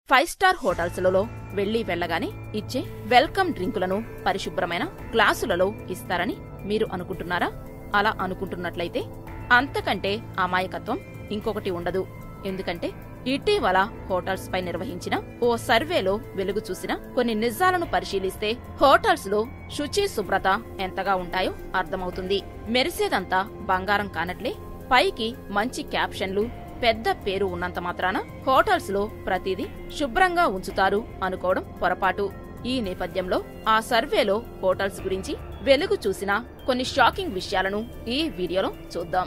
five star హోటల్స్లలో వెళ్లి వెళ్ళగానే ఇచ్చే వెల్కమ్ డ్రింకులను పరిశుభ్రమైన గ్లాసులలో ఇస్తారని మీరు అనుకుంటున్నారా అలా అనుకుంటున్నట్లయితే అంతకంటే అమాయకత్వం ఇంకొకటి ఉండదు ఎందుకంటే ఇటీవల హోటల్స్ పై నిర్వహించిన ఓ సర్వేలో వెలుగు చూసిన కొన్ని నిజాలను పరిశీలిస్తే హోటల్స్ లో శుచి శుభ్రత ఎంతగా ఉంటాయో అర్థమవుతుంది మెరిసేదంతా బంగారం కానట్లే పైకి మంచి క్యాప్షన్లు పెద్ద పేరు ఉన్నంత మాత్రాన హోటల్స్ లో ప్రతిదీ శుభ్రంగా ఉంచుతారు అనుకోవడం పొరపాటు ఈ నేపథ్యంలో ఆ సర్వేలో హోటల్స్ గురించి వెలుగు చూసిన కొన్ని షాకింగ్ విషయాలను ఈ వీడియోలో చూద్దాం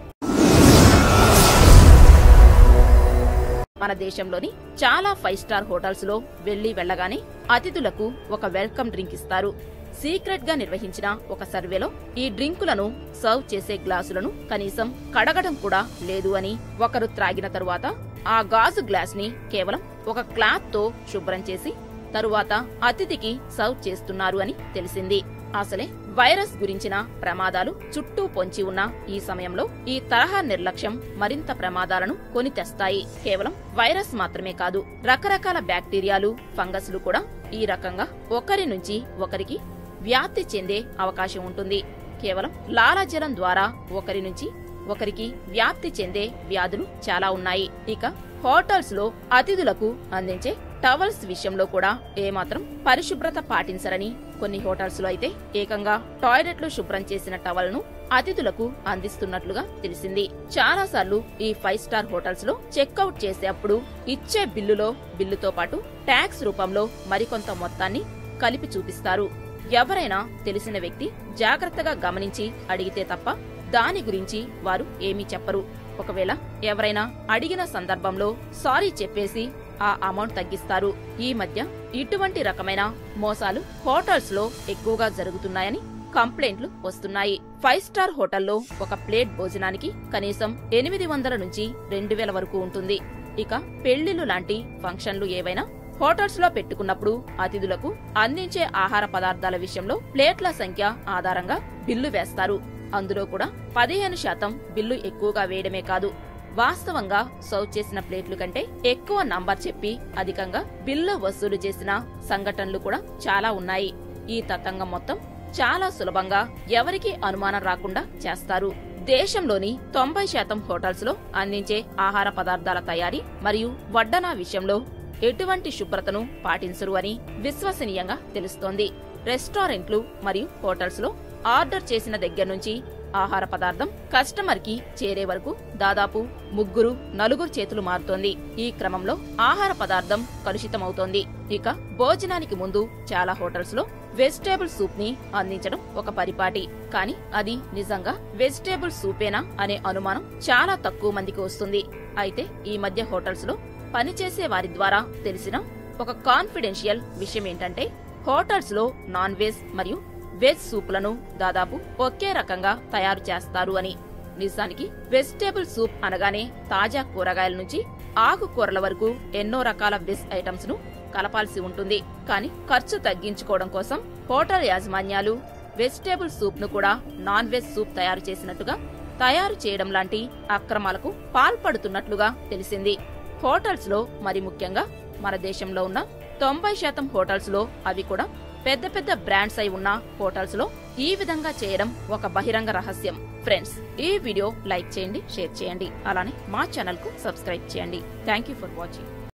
మన దేశంలోని చాలా ఫైవ్ స్టార్ హోటల్స్ లో వెళ్లి వెళ్లగానే అతిథులకు ఒక వెల్కమ్ డ్రింక్ ఇస్తారు సీక్రెట్ గా నిర్వహించిన ఒక సర్వేలో ఈ డ్రింకులను సర్వ్ చేసే గ్లాసులను కనీసం కడగడం కూడా లేదు అని ఒకరు త్రాగిన తరువాత ఆ గాజు గ్లాస్ ని కేవలం ఒక క్లాత్ తో శుభ్రం చేసి తరువాత అతిథికి సర్వ్ చేస్తున్నారు అని తెలిసింది అసలే వైరస్ గురించిన ప్రమాదాలు చుట్టూ పొంచి ఉన్న ఈ సమయంలో ఈ తరహా నిర్లక్ష్యం మరింత ప్రమాదాలను కొని తెస్తాయి కేవలం వైరస్ మాత్రమే కాదు రకరకాల బ్యాక్టీరియాలు ఫంగస్లు కూడా ఈ రకంగా ఒకరి నుంచి ఒకరికి వ్యాప్తి చెందే అవకాశం ఉంటుంది కేవలం లాలాజలం ద్వారా ఒకరి నుంచి ఒకరికి వ్యాప్తి చెందే వ్యాధులు చాలా ఉన్నాయి ఇక హోటల్స్ లో అతిథులకు అందించే టవల్స్ విషయంలో కూడా ఏమాత్రం పరిశుభ్రత పాటించరని కొన్ని హోటల్స్ లో అయితే ఏకంగా టాయిలెట్లు శుభ్రం చేసిన టవల్ ను అతిథులకు అందిస్తున్నట్లుగా తెలిసింది చాలా సార్లు ఈ ఫైవ్ స్టార్ హోటల్స్ లో చెక్అవుట్ చేసేటప్పుడు ఇచ్చే బిల్లులో బిల్లుతో పాటు ట్యాక్స్ రూపంలో మరికొంత మొత్తాన్ని కలిపి చూపిస్తారు ఎవరైనా తెలిసిన వ్యక్తి జాగ్రత్తగా గమనించి అడిగితే తప్ప దాని గురించి వారు ఏమీ చెప్పరు ఒకవేళ ఎవరైనా అడిగిన సందర్భంలో సారీ చెప్పేసి ఆ అమౌంట్ తగ్గిస్తారు ఈ మధ్య ఇటువంటి రకమైన మోసాలు హోటల్స్ లో ఎక్కువగా జరుగుతున్నాయని కంప్లైంట్లు వస్తున్నాయి ఫైవ్ స్టార్ హోటల్లో ఒక ప్లేట్ భోజనానికి కనీసం ఎనిమిది వందల నుంచి రెండు వేల వరకు ఉంటుంది ఇక పెళ్లిళ్లు లాంటి ఫంక్షన్లు ఏవైనా హోటల్స్ లో పెట్టుకున్నప్పుడు అతిథులకు అందించే ఆహార పదార్థాల విషయంలో ప్లేట్ల సంఖ్య ఆధారంగా బిల్లు వేస్తారు అందులో కూడా పదిహేను శాతం బిల్లు ఎక్కువగా వేయడమే కాదు వాస్తవంగా సర్వ్ చేసిన ప్లేట్లు కంటే ఎక్కువ నంబర్ చెప్పి అధికంగా బిల్లు వసూలు చేసిన సంఘటనలు కూడా చాలా ఉన్నాయి ఈ తతంగం మొత్తం చాలా సులభంగా ఎవరికీ అనుమానం రాకుండా చేస్తారు దేశంలోని తొంభై శాతం హోటల్స్ లో అందించే ఆహార పదార్థాల తయారీ మరియు వడ్డనా విషయంలో ఎటువంటి శుభ్రతను పాటించరు అని విశ్వసనీయంగా తెలుస్తోంది రెస్టారెంట్లు మరియు హోటల్స్ లో ఆర్డర్ చేసిన దగ్గర నుంచి ఆహార పదార్థం కస్టమర్ కి చేరే వరకు దాదాపు ముగ్గురు నలుగురు చేతులు మారుతోంది ఈ క్రమంలో ఆహార పదార్థం కలుషితమవుతోంది ఇక భోజనానికి ముందు చాలా హోటల్స్ లో వెజిటేబుల్ సూప్ ని అందించడం ఒక పరిపాటి కానీ అది నిజంగా వెజిటేబుల్ సూపేనా అనే అనుమానం చాలా తక్కువ మందికి వస్తుంది అయితే ఈ మధ్య హోటల్స్ లో పనిచేసే వారి ద్వారా తెలిసిన ఒక కాన్ఫిడెన్షియల్ విషయం ఏంటంటే హోటల్స్ లో నాన్ వెజ్ మరియు వెజ్ సూపులను దాదాపు ఒకే రకంగా తయారు చేస్తారు అని నిజానికి వెజిటేబుల్ సూప్ అనగానే తాజా కూరగాయల నుంచి ఆకుకూరల వరకు ఎన్నో రకాల వెజ్ ఐటమ్స్ ను కలపాల్సి ఉంటుంది కానీ ఖర్చు తగ్గించుకోవడం కోసం హోటల్ యాజమాన్యాలు వెజిటేబుల్ సూప్ ను కూడా నాన్ వెజ్ సూప్ తయారు చేసినట్టుగా తయారు చేయడం లాంటి అక్రమాలకు పాల్పడుతున్నట్లుగా తెలిసింది హోటల్స్ లో మరి ముఖ్యంగా మన దేశంలో ఉన్న తొంభై శాతం హోటల్స్ లో అవి కూడా పెద్ద పెద్ద బ్రాండ్స్ అయి ఉన్న హోటల్స్ లో ఈ విధంగా చేయడం ఒక బహిరంగ రహస్యం ఫ్రెండ్స్ ఈ వీడియో లైక్ చేయండి షేర్ చేయండి అలానే మా ఛానల్ కు సబ్స్క్రైబ్ చేయండి థ్యాంక్ యూ ఫర్ వాచింగ్